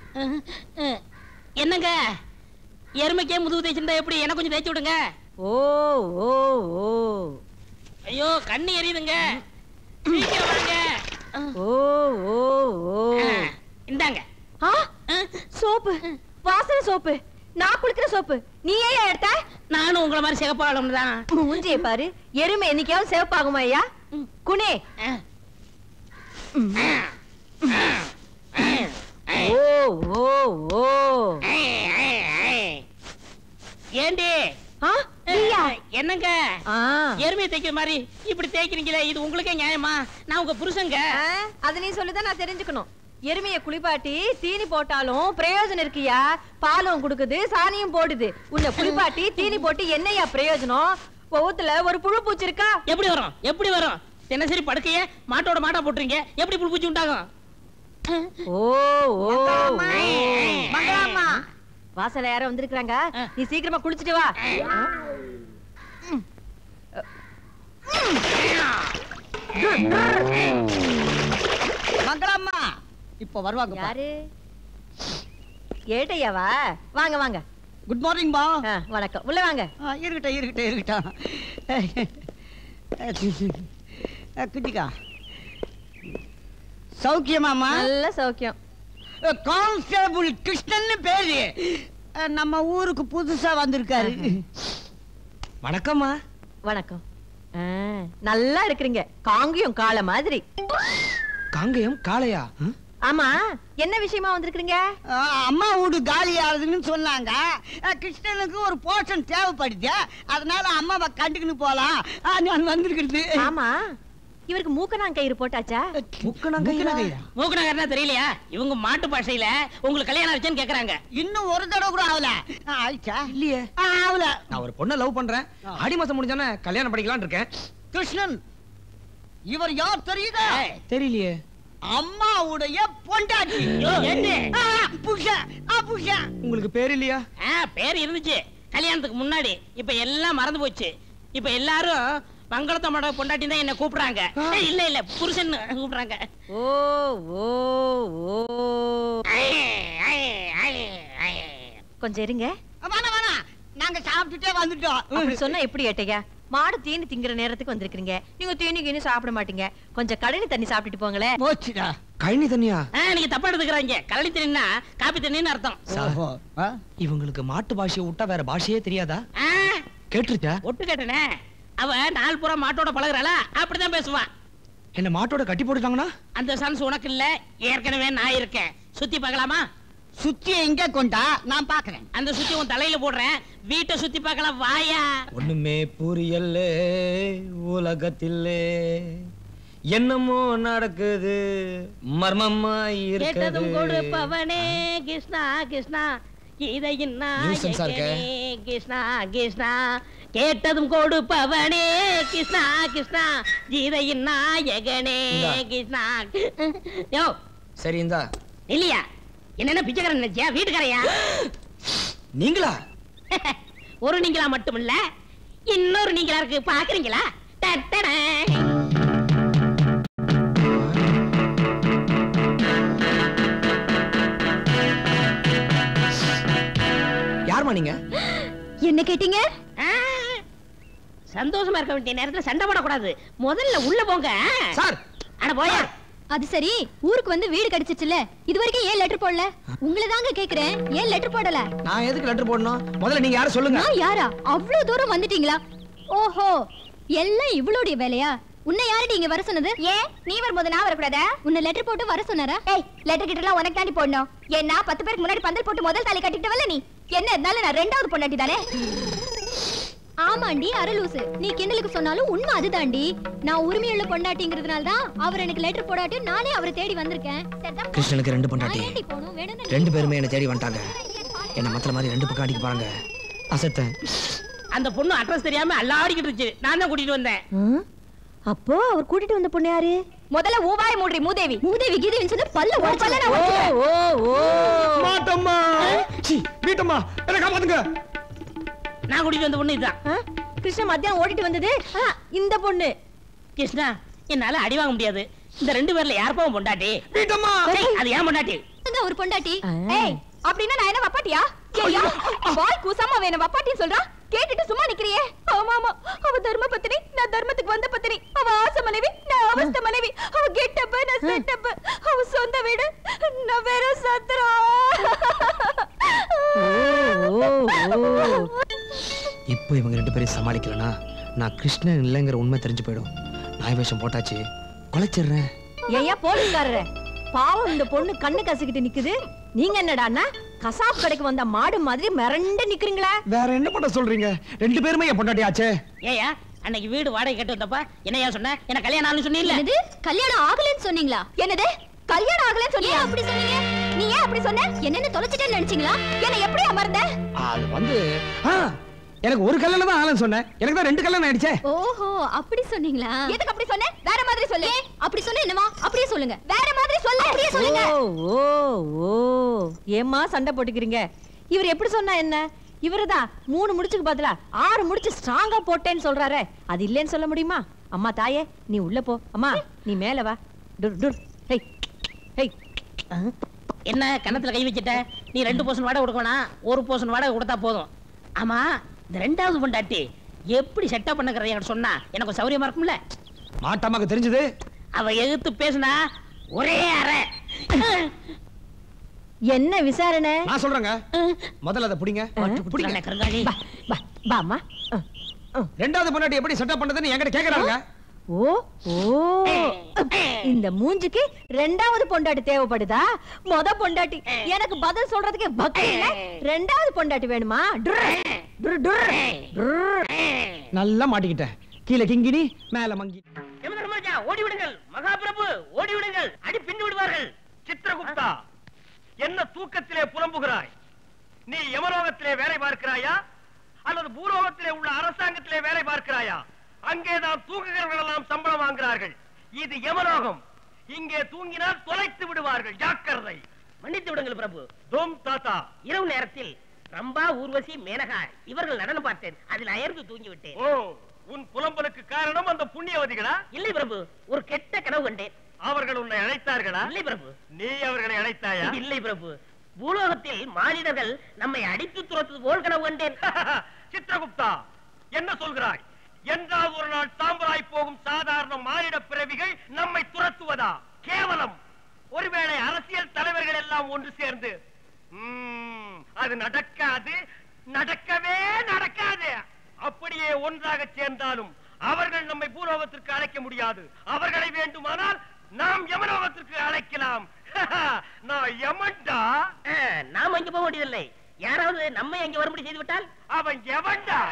என்னங்க எருமைக்கே முதுகு தேய்ச்சிருந்தா எப்படி எனக்கு கொஞ்சம் தேய்ச்சி விடுங்க ஓ ஓ ஓ ஐயோ கண்ணு எரியுதுங்க சீக்கிரம் வாங்க ஓ ஓ ஓ ஆ, இந்தாங்க ஆ சோப்பு வாசனை சோப்பு நான் குளிக்கிற சோப்பு நீ ஏன் எடுத்த நானும் உங்களை மாதிரி சிகப்பாளம் தான் மூஞ்சியை பாரு எருமை என்னைக்காவது சிவப்பாகுமா ஐயா குனே ஓ ஓ ஓ ஏண்டி ஆ நீயா என்னங்க ஆ எருமையை தேய்க்கிற மாதிரி இப்படி தேய்க்கிறீங்களே இது உங்களுக்கே நியாயமா நான் உங்க புருஷங்க ஆ, அத நீ சொல்லுதான் நான் தெரிஞ்சுக்கணும் எருமைய குளிப்பாட்டி தீனி போட்டாலும் பிரயோஜனம் இருக்குயா பாலும் குடுக்குது சாணியும் போடுது உன்னை குளிப்பாட்டி தீனி போட்டு என்னையா பிரயோஜனம் ஒவ்வொருத்துல ஒரு புழு பூச்சி இருக்கா எப்படி வரும் எப்படி வரும் தினசரி படுக்கைய மாட்டோட மாட்டா போட்டுறீங்க எப்படி புழு பூச்சி உண்டாகும் ஓ ஓ மங்களாமா வாசல்ல யாரோ வந்திருக்காங்க நீ சீக்கிரமா குளிச்சிட்டு வா மங்களம்மா இப்ப வருவாங்க யாரு ஏட்டையாவா வாங்க வாங்க குட் மார்னிங் பா ஆ, வணக்கம் உள்ள வாங்க ஆ, இருக்கட்டும் இருக்கட்டும் இருக்கட்டும் அஹ், குட்டிக்கா சௌக்கியமாமா நல்ல சௌக்கியம் கான்ஸ்டேபிள் கிருஷ்ணன் பேரு அஹ், நம்ம ஊருக்கு புதுசா வந்திருக்காரு வணக்கம்மா வணக்கம் ஆ, நல்லா இருக்கிறீங்க காங்கியம் காளை மாதிரி காங்கயம் காளையா ஆமா என்ன விஷயமா வந்திருக்கீங்க அஹ், அம்மா வீடு காலி ஆகுதுன்னு சொன்னாங்க அஹ், கிருஷ்ணனுக்கு ஒரு போர்ஷன் தேவைப்படுது அதனால அம்மாவை கண்டுக்கின்னு போலாம் அஹ், நான் வந்திருக்கிறது ஆமா இவருக்கு மூக்கனாங் கயிறு போட்டாச்சா முக்குனா கையா? மூக்கநகர்னா தெரியலையா இவங்க மாட்டு பாஷையில உங்களுக்கு கல்யாணம் ஆச்சுன்னு கேக்குறாங்க இன்னும் ஒரு தடவை கூட ஆகல அஹ், ஆயிடுச்சா இல்லையே அஹ், ஆகல நான் ஒரு பொண்ணை லவ் பண்றேன் ஆடி மாசம் முடிஞ்சானே கல்யாணம் பண்ணிக்கலாம்னு இருக்கேன் கிருஷ்ணன் இவர் யார் தெரியுதா தெரியலையே அம்மாவுடைய பொண்டாட்டி ஐயோ, ஏண்டி? ஆ, புருஷன் ஆ, புருஷன் உங்களுக்கு பேர் இல்லையா ஆ, பேர் இருந்துச்சு கல்யாணத்துக்கு முன்னாடி இப்ப எல்லாம் மறந்து போச்சு இப்ப எல்லாரும் மங்களத்தோட பொண்டாட்டி தான் என்ன கூப்பிடுறாங்க ஏய், இல்ல இல்ல புருஷன் கூப்பிடுறாங்க ஓ ஓ ஓ கொஞ்சம் இருங்க வேணாம் வேணாம் நாங்க சாப்பிட்டுட்டே வந்துட்டோம் அப்படி சொன்னா எப்படி ஏட்டையா மாடு தீனி திங்கிற நேரத்துக்கு வந்திருக்கீங்க நீங்க தீனி கீனி சாப்பிட மாட்டீங்க கொஞ்சம் கடனி தண்ணி சாப்பிட்டுட்டு போங்களேன் போச்சுடா கழனி தண்ணியா ஆ, நீங்க தப்பா எடுத்துக்கிறாங்க கலனி தண்ணின்னா காப்பி தண்ணின்னு அர்த்தம் சார் ஓஹோ, ஆ? இவங்களுக்கு மாட்டு பாஷையை விட்டா வேற பாஷையே தெரியாதா ஆ, கேட்டுருச்சா ஒட்டு கேட்டனே அவ நாள் பூரா மாட்டோட பழகுறாளா அப்படிதான் பேசுவா என்ன மாட்டோட கட்டி போட்டுட்டாங்கன்னா அந்த சான்ஸ் உனக்கு இல்ல ஏற்கனவே நான் இருக்கேன் சுத்தி பார்க்கலாமா சுத்தி எங்க கொண்டா நான் பாக்குறேன் அந்த சுத்தி உன் தலையில போடுறேன் வீட்டை சுத்தி பார்க்கலாம் வாயா ஒண்ணுமே புரியல உலகத்திலே என்னமோ நடக்குது மர்மமா கேட்டதும் இருக்குது கொடுப்பவனே கிருஷ்ணா கிருஷ்ணா கீதையின் Nuisance ஆ இருக்க. நாயகனே கிருஷ்ணா கிருஷ்ணா கேட்டதும் கொடுப்பவனே கிருஷ்ணா கிருஷ்ணா கீதையின் நாயகனே இந்தா. கிருஷ்ணா யோ சரி இந்தா இல்லையா என்னென்ன பிச்சைக்காரன் நினைச்சியா வீட்டுக்காரையா நீங்களா ஒரு நீங்களா மட்டுமில்ல இன்னொரு நீங்களா இருக்கு பாக்குறீங்களா டட்டடே. யாருமா நீங்க என்ன கேட்டீங்க ஆ, சந்தோஷமா இருக்க வேண்டிய நேரத்துல சண்டை போடக்கூடாது முதல்ல உள்ள போங்க சார் அட போயா அது சரி ஊருக்கு வந்து வீடு கிடைச்சிச்சுல இது வரைக்கும் ஏன் லெட்டர் போடல உங்களை தாங்க கேக்குறேன் ஏன் லெட்டர் போடல நான் எதுக்கு லெட்டர் போடணும் முதல்ல நீங்க யாரும் சொல்லுங்க நான் யாரா அவ்வளவு தூரம் வந்துட்டீங்களா ஓஹோ எல்லாம் இவளுடைய வேலையா உன்னை யாரடி இங்க வர சொன்னது ஏன் நீ வரும்போது நான் வரக்கூடாதா உன்னை லெட்டர் போட்டு வர சொன்னாரா ஏய் லெட்டர் கிட்டலாம் உனக்கு தாண்டி போடணும் ஏன்னா பத்து பேருக்கு முன்னாடி பந்தல் போட்டு முதல் தாலி கட்டிட்டு வரல நீ என்ன இருந்தாலும் நான் ரெண்டாவது பொண்டாட்டி தானே ஆமாண்டி அரலூசு நீ கிண்டலுக்கு சொன்னாலும் உண்மை அதுதாண்டி நான் உரிமையுள்ள பொண்டாட்டிங்கிறதுனால தான் அவர் எனக்கு லெட்டர் போடாட்டி நானே அவரை தேடி வந்திருக்கேன் சரிதான்? கிருஷ்ணனுக்கு ரெண்டு பொண்டாட்டி நான் ஏண்டி போகணும்? வேணும்னு நீ ரெண்டு பேருமே என்ன தேடி வந்துட்டாங்க என்ன மத்தல மாதிரி ரெண்டு பக்கம் அடிக்க பாருங்க அசத்தேன் அந்த பொண்ணு அட்ரஸ் தெரியாம அல்லாடிக்கிட்டு இருந்துச்சு நான் தான் கூட்டிட்டு வந்தேன் ம்? அப்போ அவர் கூட்டிட்டு வந்த பொண்ணு யாரு முதல்ல ஊவாய் மூடி மூதேவி மூதேவி கீதேவின்னு சொல்லி பல்ல உடைச்சு நான் ஓ உடைச்சிடுவேன். ஓ ஓ மாட்டம்மா சீ வீட்டம்மா என்ன காப்பாத்துங்க நான் கூட்டிட்டு வந்த பொண்ணு இதுதான் ஆ? கிருஷ்ண மத்தியானம் ஓடிட்டு வந்தது ஆ, இந்த பொண்ணு கிருஷ்ணா என்னால அடி வாங்க முடியாது இந்த ரெண்டு பேர்ல யாருப்பா உன் பொண்டாட்டி வீட்டம்மா ஏய், அது ஏன் பொண்டாட்டி அங்க ஒரு பொண்டாட்டி ஏய் அப்படின்னா நான் என்ன வப்பாட்டியா ஏய்யா வாய் கூசாம அவ என்ன வப்பாட்டின்னு சொல்றா கேட்டுட்டு சும்மா நிக்கிறியே ஆமா ஆமா அவ தர்ம பத்தினி நான் தர்மத்துக்கு வந்த பத்தினி அவ ஆசை மனைவி நான் அவஸ்த மனைவி அவ கெட்டப் நான் செட்டப் அவ சொந்த வீடு நான் வேற சத்திரம் இப்போ இவங்க ரெண்டு பேரையும் சமாளிக்கலனா நான் கிருஷ்ணன் இல்லைங்கிற உண்மை தெரிஞ்சு போயிடும் நாய் வேஷம் போட்டாச்சு குலைச்சிடுறேன் ஏய்யா போலீஸ்காரரே பாவம் இந்த பொண்ணு கண்ணு கசிக்கிட்டு நிக்குது நீங்க என்னடான்னா கசாப் கடைக்கு வந்த மாடு மாதிரி மிரண்டு நிக்கிறீங்களா வேற என்ன பண்ண சொல்றீங்க ரெண்டு பேருமே என் பொண்டாட்டி ஆச்சே ஏயா அன்னைக்கு வீடு வாடகை கட்டு வந்தப்ப என்னையா சொன்ன என்ன கல்யாணம் ஆகணும்னு சொன்னீல்ல என்னது கல்யாணம் ஆகலைன்னு சொன்னீங்களா என்னது கல்யாணம் ஆகலன்னு சொன்னியா ஏன் அப்படி சொன்னீங்க நீ ஏன் அப்படி சொன்ன என்னன்னு தொலைச்சிட்டேன்னு நினைச்சீங்களா என்ன எப்படி அமர்ந்த அது வந்து ஆ, எனக்கு ஒரு கல்யாணம் தான் ஆலன்னு சொன்னேன் எனக்கு தான் ரெண்டு கல்யாணம் ஆயிடுச்சே ஓஹோ அப்படி சொன்னீங்களா எதுக்கு அப்படி சொன்ன வேற மாதிரி சொல்லு ஏன் அப்படி சொன்ன என்னவா அப்படியே சொல்லுங்க வேற மாதிரி சொல்லு அப்படியே சொல்லுங்க. ஓ ஓ ஓ ஏம்மா சண்டை போட்டுக்கிறீங்க இவர் எப்படி சொன்னா என்ன இவருதான் மூணு முடிச்சுக்கு பதிலா ஆறு முடிச்சு ஸ்ட்ராங்கா போட்டேன்னு சொல்றாரே அது இல்லைன்னு சொல்ல முடியுமா அம்மா தாயே நீ உள்ள போ அம்மா நீ மேல வா டுர் டுர் ஹேய் ஹேய் ஆ, என்ன கணத்துல கை வச்சுட்ட நீ ரெண்டு போர்ஷன் வாடகை கொடுக்கணும் ஒரு போர்ஷன் வாடகை கொடுத்தா போதும் ஆமா இந்த ரெண்டாவது பொண்டாட்டி எப்படி செட்டப் பண்ணுக்கிறத என்கிட்ட சொன்னா எனக்கு சௌரியமா இருக்கும்ல மாட்டாமாக்கு தெரிஞ்சது அவ எதிர்த்து பேசுனா ஒரே அறை என்ன விசாரணை நான் சொல்றேங்க முதல்ல அதை பிடிங்க பிடிங்க நல்ல கருங்காலி பா பா பாம்மா ஆ, ஆ. ரெண்டாவது பொண்டாட்டி எப்படி செட்டப் பண்ணதுன்னு என்கிட்ட கேக்குறாங்க ஓ ஓ இந்த மூஞ்சிக்கு ரெண்டாவது பொண்டாட்டி தேவைப்படுதா மொத பொண்டாட்டி எனக்கு பதில் சொல்றதுக்கு பக்தி இல்ல ரெண்டாவது பொண்டாட்டி வேணுமா டுர், டுர், டுர், டுர். நல்லா மாட்டிக்கிட்டேன் கீழே கிங்கினி மேல மங்கி யமதர்மராஜா ஓடி விடுங்கள் மகாபிரபு ஓடி விடுங்கள் அடி பின்னு விடுவார்கள் சித்திரகுப்தா என்ன தூக்கத்திலே புலம்புகிறாய் நீ யமலோகத்திலே வேலை பார்க்கிறாயா அல்லது பூலோகத்திலே உள்ள அரசாங்கத்திலே வேலை பார்க்கிறாயா அங்கேதான் தூங்குகிறவர்கள் எல்லாம் சம்பளம் வாங்குகிறார்கள் இது யமலோகம் இங்கே தூங்கினால் தொலைத்து விடுவார்கள் ஜாக்கிரதை மன்னித்து விடுங்கள் பிரபு தோம் தாத்தா இரவு நேரத்தில் ரம்பா ஊர்வசி மேனகா இவர்கள் நடனம் பார்த்தேன் அதில் அயர்ந்து தூங்கி விட்டேன் ஓ உன் புலம்பலுக்கு காரணம் அந்த புண்ணியவதிகளா இல்லை பிரபு ஒரு கெட்ட கனவு கண்டேன் அவர்கள் உன்னை அழைத்தார்களா இல்லை பிரபு நீ அவர்களை அழைத்தாயா இல்லை பிரபு பூலோகத்தில் மானிடர்கள் நம்மை அடித்து துரத்துவது போல் கனவு கண்டேன் சித்திரகுப்தா என்ன சொல்கிறாய் என்றாவது ஒரு நாள் சாம்பலாய் போகும் சாதாரண மானிட பிறவிகள் நம்மை துரத்துவதா கேவலம் ஒருவேளை அரசியல் தலைவர்கள் எல்லாம் ஒன்று சேர்ந்து "ம்ம், அது நடக்காது நடக்கவே நடக்காது அப்படியே ஒன்றாக சேர்ந்தாலும் அவர்கள் நம்மை பூலோகத்திற்கு அழைக்க முடியாது அவர்களை வேண்டுமானால் நாம் யமலோகத்திற்கு அழைக்கலாம் நான் யமன்டா ஆ, நாம் அங்கே போக வேண்டியதில்லை யாராவது நம்மை அங்கே வரும்படி செய்து விட்டால் அவன் எவன்டா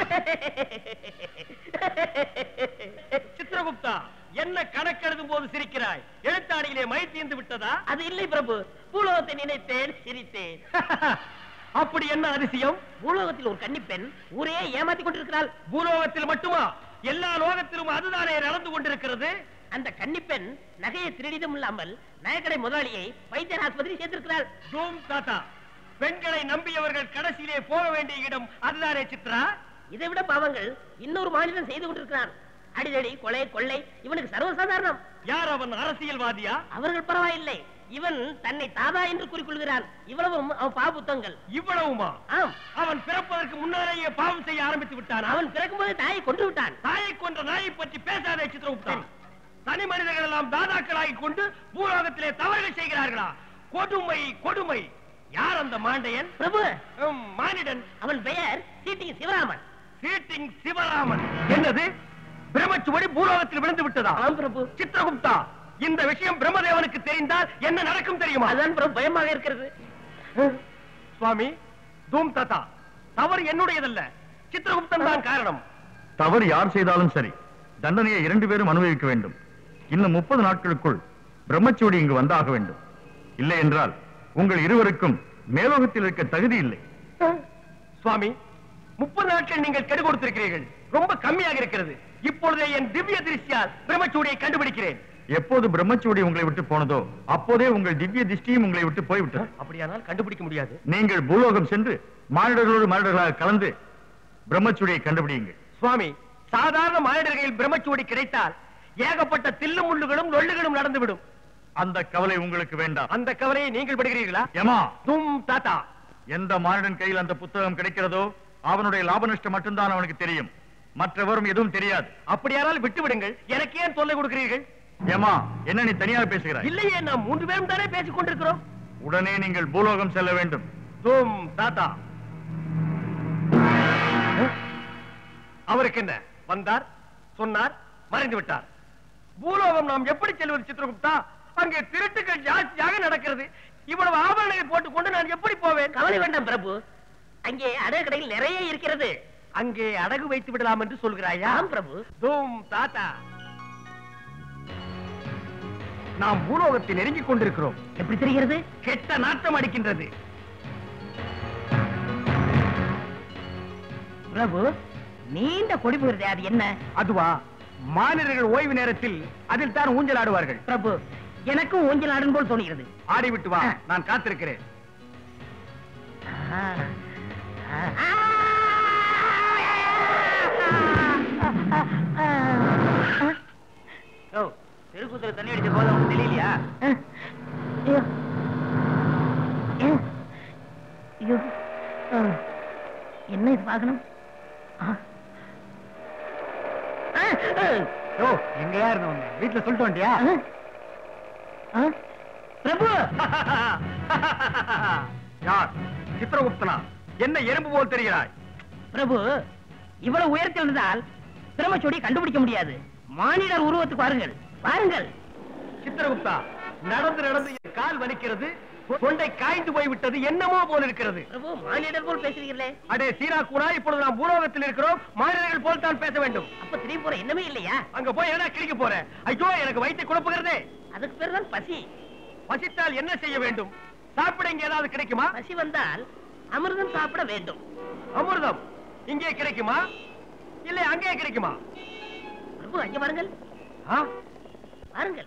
சித்திரகுப்தா என்ன கணக்கெழுதும் போது சிரிக்கிறாய் எழுத்தாணியிலே மை தீர்ந்து விட்டதா அது இல்லை பிரபு பூலோகத்தை நினைத்தேன் சிரித்தேன் அப்படி என்ன அதிசயம் பூலோகத்தில் ஒரு கன்னிப்பெண் ஊரே ஏமாத்தி கொண்டிருக்கிறாள் பூலோகத்தில் மட்டுமா எல்லா லோகத்திலும் அதுதானே நடந்து கொண்டிருக்கிறது அந்த கன்னிப்பெண் நகையை திருடிதும் இல்லாமல் நகைக்கடை முதலாளியை வைத்தியர் ஆஸ்பத்திரி சேர்த்திருக்கிறாள் தூம் தாத்தா பெண்களை நம்பியவர்கள் கடைசியிலே போக வேண்டிய இடம் அதுதானே சித்ரா இதை விட பாவங்கள் இன்னொரு மாநிலம் செய்து கொண்டிருக்கிறான் அடிதடி கொலை கொள்ளை இவனுக்கு சர்வசாதாரணம் யார் அவன் அரசியல்வாதியா அவர்கள் பரவாயில்லை இவன் தன்னை தாதா என்று கூறிக்கொள்கிறான் இவ்வளவும் அவன் பாபுத்தங்கள் இவ்வளவுமா ஆம் அவன் பிறப்பதற்கு முன்னாலேயே பாவம் செய்ய ஆரம்பித்து விட்டான் அவன் பிறக்கும்போது தாயை கொன்று விட்டான் தாயை கொன்ற நாயை பற்றி பேசாதே சித்திரகுப்தா தனி மனிதர்கள் எல்லாம் தாதாக்களாகி கொண்டு பூலோகத்திலே தவறுகள் செய்கிறார்களா கொடுமை கொடுமை யார் அந்த மாண்டையன் பிரபு உம், மானிடன் அவன் பெயர் சீட்டிங் சிவராமன் சீட்டிங் சிவராமன் என்னது பிரம்மச்சுவடி பூலோகத்தில் விழுந்து விட்டதா ஆம் பிரபு சித்திரகுப்தா இந்த விஷயம் பிரம்மதேவனுக்கு தெரிந்தால் என்ன நடக்கும் தெரியுமா அதுதான் பிரபு பயமாக இருக்கிறது சுவாமி தூம் தாத்தா தவறு என்னுடையதல்ல சித்திரகுப்தன் தான் காரணம் தவறு யார் செய்தாலும் சரி தண்டனையை இரண்டு பேரும் அனுபவிக்க வேண்டும் இன்னும் முப்பது நாட்களுக்குள் பிரம்மச்சோடி இங்கு வந்தாக வேண்டும் இல்லை என்றால் உங்கள் இருவருக்கும் மேலோகத்தில் இருக்க தகுதி இல்லை சுவாமி முப்பது நாட்கள் நீங்கள் கெடு கொடுத்திருக்கிறீர்கள் ரொம்ப கம்மியாக இருக்கிறது இப்பொழுதே என் திவ்ய திருஷ்டியால் பிரம்மச்சூடியை கண்டுபிடிக்கிறேன் எப்போது பிரம்மச்சோடி உங்களை விட்டு போனதோ அப்போதே உங்கள் திவ்ய திஷ்டியும் உங்களை விட்டு போய்விட்டது அப்படியானால் கண்டுபிடிக்க முடியாது நீங்கள் பூலோகம் சென்று மானிடர்களோடு மானிடர்களாக கலந்து பிரம்மச்சோடியை கண்டுபிடியுங்கள் சுவாமி சாதாரண மானிடர்களில் பிரம்மச்சூடி கிடைத்தால் ஏகப்பட்ட தில்லு முள்ளுகளும் நொல்லுகளும் நடந்துவிடும் அந்த கவலை உங்களுக்கு வேண்டாம் அந்த கவலையை நீங்கள் படுகிறீர்களா யமா தும் தாத்தா எந்த மானிடன் கையில் அந்த புத்தகம் கிடைக்கிறதோ அவனுடைய லாப நஷ்டம் மட்டும்தான் அவனுக்கு தெரியும் மற்றவரும் எதுவும் தெரியாது அப்படியானால் விட்டு விடுங்கள் எனக்கு ஏன் தொல்லை கொடுக்கிறீர்கள் ஏமா என்ன நீ தனியாக பேசுகிறாய் இல்லையே நாம் மூன்று பேரும் தானே பேசிக் கொண்டிருக்கிறோம் உடனே நீங்கள் பூலோகம் செல்ல வேண்டும் தும் தாத்தா அவருக்கு என்ன வந்தார் சொன்னார் மறைந்து விட்டார் பூலோகம் நாம் எப்படி செல்வது சித்திரகுப்தா அங்கே திருட்டுகள் ஜாஸ்தியாக நடக்கிறது இவ்வளவு ஆபரணங்களை போட்டுக் கொண்டு நான் எப்படி போவேன் கவலை வேண்டாம் பிரபு அங்கே அடகு கடையில் நிறைய இருக்கிறது அங்கே அடகு வைத்து விடலாம் என்று சொல்கிறாயா ஆம் பிரபு தூம் தாத்தா நாம் பூலோகத்தை நெருங்கிக் கொண்டிருக்கிறோம் எப்படி தெரிகிறது கெட்ட நாட்டம் அடிக்கின்றது பிரபு நீண்ட கொடி போகிறது அது என்ன அதுவா மாநிலர்கள் ஓய்வு நேரத்தில் அதில் தான் ஊஞ்சல் ஆடுவார்கள் பிரபு எனக்கும் ஊஞ்சல் ஆடும் போல் தோணுகிறது ஆடிவிட்டு வா நான் காத்திருக்கிறேன் தெருக்கூத்துல தண்ணி அடிச்ச போல உனக்கு தெரியலையா ஐயோ என்ன இது பார்க்கணும் ஓ எங்கயா இருந்தவங்க வீட்டுல சொல்லிட்டு வந்துட்டியா பிரபு யார் சித்திரகுப்தனா என்ன எறும்பு போல் தெரிகிறாய் பிரபு இவ்வளவு உயரத்தில் இருந்தால் பிரம்மச்சோடி கண்டுபிடிக்க முடியாது மானிடர் உருவத்துக்கு வாருங்கள் வாருங்கள் சித்திரகுப்தா நடந்து நடந்து என் கால் வலிக்கிறது தொண்டை காய்ந்து போய் விட்டது என்னமோ போல் இருக்கிறது பிரபு மானிடர் போல் பேசுறீர்களே அடே சீரா கூடா இப்பொழுது நாம் பூலோகத்தில் இருக்கிறோம் மாநிலங்கள் போல் தான் பேச வேண்டும் அப்ப திரும்பி போற எண்ணமே இல்லையா அங்க போய் என்ன கிழிக்க போற ஐயோ எனக்கு வயிற்றை குழப்புகிறதே அதுக்கு பேர் தான் பசி பசித்தால் என்ன செய்ய வேண்டும் சாப்பிட இங்க ஏதாவது கிடைக்குமா பசி வந்தால் அமிர்தம் சாப்பிட வேண்டும் அமிர்தம் இங்கே கிடைக்குமா இல்லை அங்கே கிடைக்குமா பிரபு அங்கே வாருங்கள் ஆ? வாருங்கள்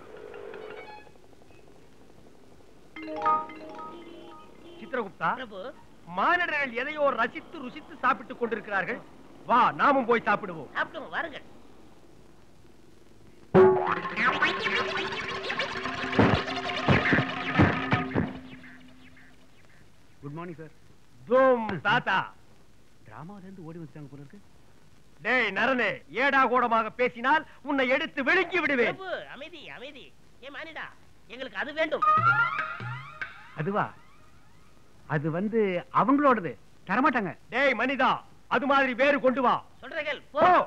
சித்திரகுப்தா பிரபு மானிடர்கள் எதையோ ரசித்து ருசித்து சாப்பிட்டுக் கொண்டிருக்கிறார்கள் வா நாமும் போய் சாப்பிடுவோம் சாப்பிடுங்க வாருங்கள் குட் மார்னிங் சார் தூம் தாத்தா டிராமால இருந்து ஓடி வந்துட்டாங்க போல இருக்கு டேய் நரனே ஏடா கூடமாக பேசினால் உன்னை எடுத்து விழுங்கி விடுவேன் பிரபு அமைதி அமைதி ஏ மானிடா எங்களுக்கு அது வேண்டும் அதுவா அது வந்து அவங்களோடது தரமாட்டாங்க டேய் மனிதா அது மாதிரி வேறு கொண்டு வா சொல்றீர்கள் போ போ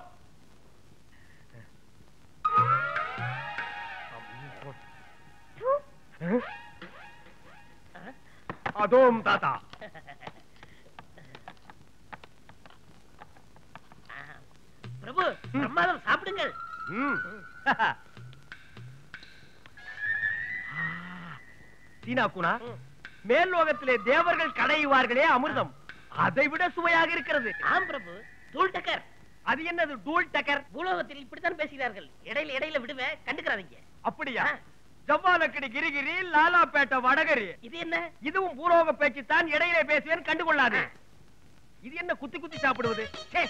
அதோம் தாத்தா பிரபு பிரமாதம் சாப்பிடுங்கள் ம். சீனா குணா ம். மேல் லோகத்திலே தேவர்கள் கடையுவார்களே அமிர்தம் அதை விட சுவையாக இருக்கிறது ஆம் பிரபு தூள் டக்கர் அது என்னது டூல் டக்கர் பூலோகத்தில் இப்படித்தான் பேசுகிறார்கள் இடையில இடையில விடுவேன் கண்டுக்கிறாதீங்க அப்படியா ஆ. ஜவ்வாலக்கடி கிரிகிரி லாலாப்பேட்டை வடகரி இது என்ன இதுவும் பூலோக பேச்சு தான் இடையிலே பேசுவேன் கண்டுகொள்ளாது இது என்ன குத்தி குத்தி சாப்பிடுவது ச்சே.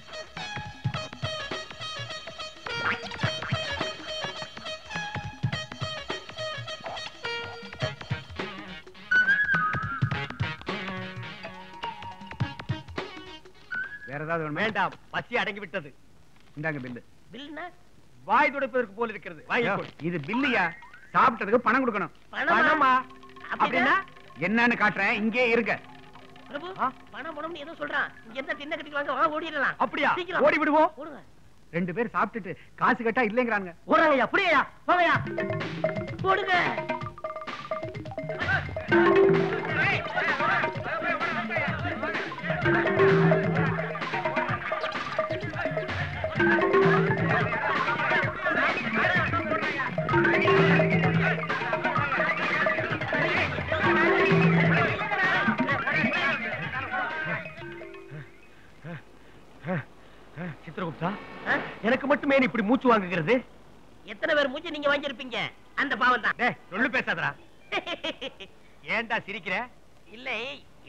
வேற ஏதாவது வேணுமா வேண்டாம் பசி அடங்கி விட்டது இந்தாங்க பில்லு பில்னா வாய் துடைப்பதற்கு போல் இருக்கிறது வாங்கி கொடு. இது பில்லுயா சாப்பிட்டதுக்கு பணம் கொடுக்கணும் பணமா பணமா அப்படின்னா அப்படின்னா என்னன்னு காட்டுறேன் இங்கே இருங்க பிரபு ஆ? பணம் பணம்னு ஏதோ சொல்றான் இங்க இருந்தா தின்ன கட்டிக்கு வாங்க வா ஓடிடலாம் அப்படியா சீக்கிரம் ஓடி விடுவோம் ஓடுங்க ரெண்டு பேர் சாப்பிட்டுட்டு காசு கேட்டா இல்லைங்கிறாங்க ஓடுறாங்கய்யா அப்படியா போவையா ஓடுங்க சித்திரகுப்தா ஆ? எனக்கு மட்டுமே நீ இப்படி மூச்சு வாங்குகிறது எத்தனை பேர் மூச்சு நீங்க வாங்கியிருப்பீங்க அந்த பாவம் தான் டேய் சொல்லு பேசாதடா ஏன்டா சிரிக்கிற இல்லை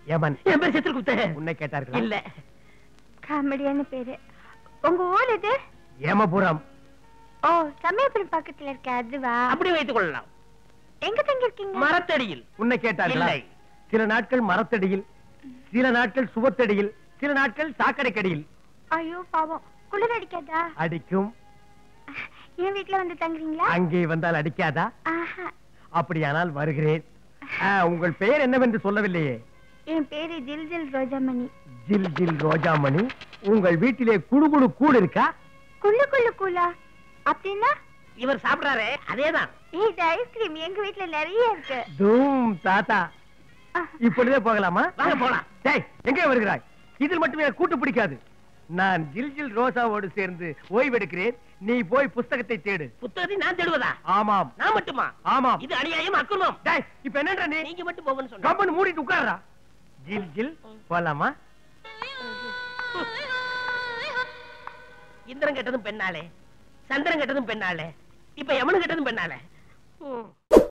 யமன் என் பேர் சித்திரகுப்த உன்னை கேட்டார்களா இல்ல காமெடியான பேரு உங்க ஊர் இது யமபுரம் ஓ சமயபுரம் பக்கத்துல இருக்க அதுவா அப்படி வைத்துக் கொள்ளலாம் எங்க தங்கி இருக்கீங்க மரத்தடியில் உன்னை கேட்டார்களா இல்லை. சில நாட்கள் மரத்தடியில் சில நாட்கள் சுவத்தடியில் சில நாட்கள் சாக்கடைக்கடியில் ஐயோ பாவம் குளிர் அடிக்காதா அடிக்கும் என் வீட்ல வந்து தங்குறீங்களா அங்கே வந்தால் அடிக்காதா ஆஹா அப்படியானால் வருகிறேன் ஆ, உங்கள் பெயர் என்னவென்று சொல்லவில்லையே என் பேரு ஜில் ஜில் ரோஜாமணி ஜில் ஜில் ரோஜாமணி உங்கள் வீட்டிலே குடு குடு கூடு இருக்கா குள்ளு குள்ளு கூலா அப்படின்னா இவர் சாப்பிடுறாரே அதேதான் ஏய், இது ஐஸ்கிரீம் எங்க வீட்ல நிறைய இருக்கு தூம் தாத்தா இப்பொழுதே போகலாமா வாங்க போலாம். டேய் எங்கே வருகிறாய் இதில் மட்டுமே எனக்கு கூட்டு பிடிக்காது நான் ஜில் ஜில் ரோசாவோடு சேர்ந்து ஓய்வெடுக்கிறேன் நீ போய் புஸ்தகத்தை தேடு புத்தகத்தை நான் தேடுவதா ஆமாம் நான் மட்டுமா ஆமாம் இது அநியாயம் அக்குலம் டேய் இப்ப என்னன்ற நீ நீங்க மட்டும் போகணும்னு சொன்ன கம்பன் மூடிட்டு உட்கார்றா ஜில் ஜில் போலாமா இந்திரன் கெட்டதும் பெண்ணாலே சந்திரன் கெட்டதும் பெண்ணாலே இப்ப யமனு கெட்டதும் பெண்ணாலே ம்.